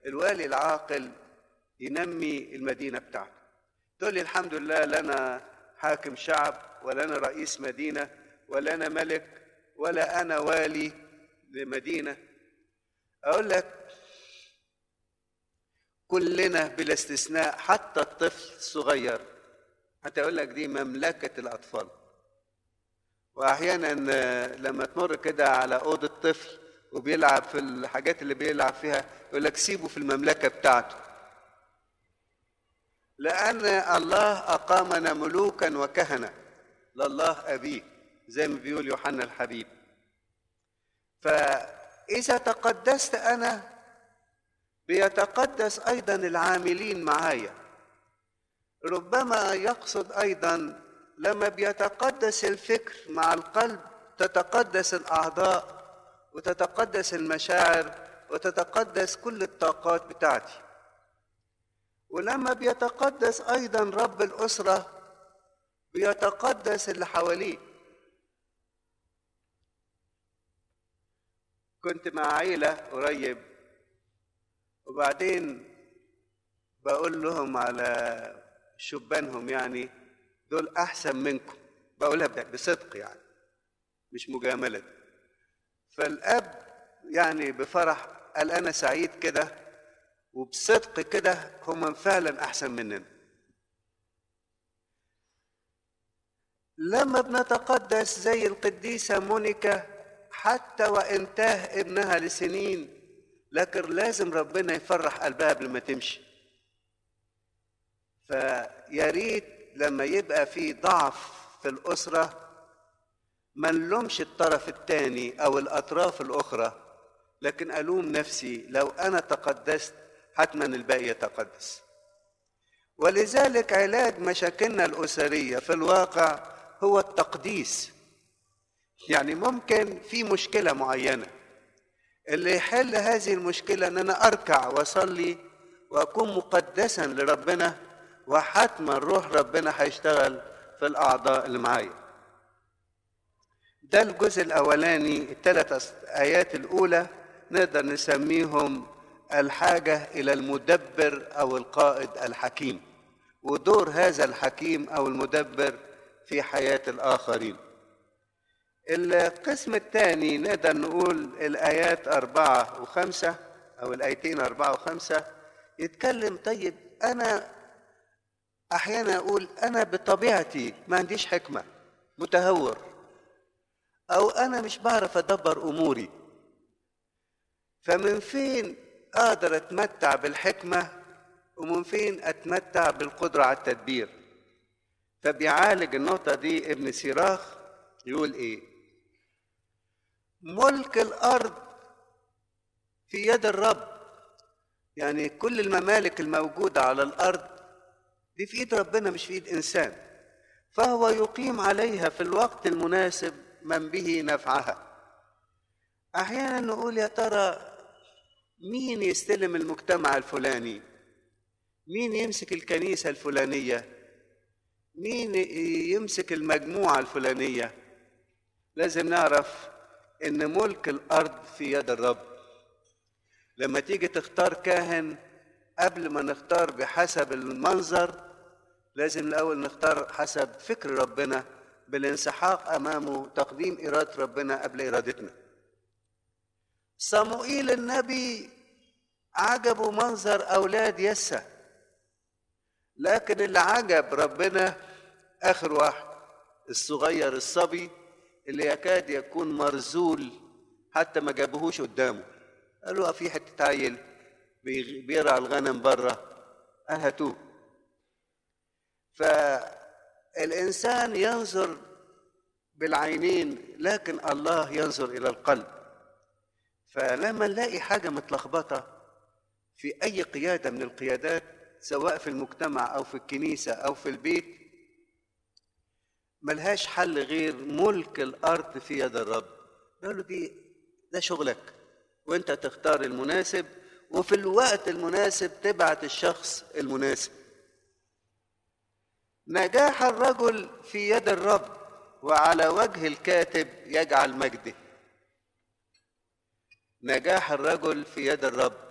الوالي العاقل ينمي المدينة بتاعته تقول لي الحمد لله لا أنا حاكم شعب ولا أنا رئيس مدينة ولا أنا ملك ولا أنا والي لمدينة أقول لك كلنا بلا استثناء حتى الطفل الصغير حتى أقول لك دي مملكة الأطفال وأحيانا لما تمر كده على أوضة طفل وبيلعب في الحاجات اللي بيلعب فيها يقول لك سيبه في المملكة بتاعته لأن الله أقامنا ملوكا وكهنة لله أبيه زي ما بيقول يوحنا الحبيب فإذا تقدست أنا بيتقدس أيضا العاملين معايا ربما يقصد أيضا لما بيتقدس الفكر مع القلب تتقدس الأعضاء وتتقدس المشاعر وتتقدس كل الطاقات بتاعتي ولما بيتقدس أيضا رب الأسرة بيتقدس اللي حواليه كنت مع عيلة قريب وبعدين بقول لهم على شبانهم يعني دول أحسن منكم بقولها بصدق يعني مش مجاملة فالأب يعني بفرح قال أنا سعيد كده وبصدق كده هم فعلا أحسن مننا لما بنتقدس زي القديسة مونيكا حتى وإن تاه ابنها لسنين لكن لازم ربنا يفرح قلبها قبل ما تمشي فيا ريت لما يبقى في ضعف في الأسرة ما نلومش الطرف الثاني أو الأطراف الأخرى لكن ألوم نفسي لو أنا تقدست حتما الباقي يتقدس ولذلك علاج مشاكلنا الأسرية في الواقع هو التقديس يعني ممكن في مشكلة معينة اللي يحل هذه المشكلة ان انا اركع واصلي واكون مقدسا لربنا وحتما روح ربنا هيشتغل في الاعضاء اللي معايا ده الجزء الاولاني الثلاث ايات الاولى نقدر نسميهم الحاجة الى المدبر او القائد الحكيم ودور هذا الحكيم او المدبر في حياة الاخرين القسم الثاني نقدر نقول الآيات أربعة وخمسة أو الآيتين أربعة وخمسة يتكلم طيب أنا أحيانا أقول أنا بطبيعتي ما عنديش حكمة متهور أو أنا مش بعرف أدبر أموري فمن فين أقدر أتمتع بالحكمة ومن فين أتمتع بالقدرة على التدبير فبيعالج النقطة دي ابن سيراخ يقول إيه ملك الارض في يد الرب يعني كل الممالك الموجوده على الارض دي في ايد ربنا مش في ايد انسان فهو يقيم عليها في الوقت المناسب من به نفعها احيانا نقول يا ترى مين يستلم المجتمع الفلاني مين يمسك الكنيسه الفلانيه مين يمسك المجموعه الفلانيه لازم نعرف ان ملك الارض في يد الرب لما تيجي تختار كاهن قبل ما نختار بحسب المنظر لازم الاول نختار حسب فكر ربنا بالانسحاق امامه تقديم اراده ربنا قبل ارادتنا صموئيل النبي عجبه منظر اولاد يسى لكن اللي عجب ربنا اخر واحد الصغير الصبي اللي يكاد يكون مرزول حتى ما جابوهوش قدامه قالوا في حته عيل بيرعى الغنم بره قال هاتوه فالانسان ينظر بالعينين لكن الله ينظر الى القلب فلما نلاقي حاجه متلخبطه في اي قياده من القيادات سواء في المجتمع او في الكنيسه او في البيت ملهاش حل غير ملك الارض في يد الرب قال له دي ده شغلك وانت تختار المناسب وفي الوقت المناسب تبعت الشخص المناسب نجاح الرجل في يد الرب وعلى وجه الكاتب يجعل مجده نجاح الرجل في يد الرب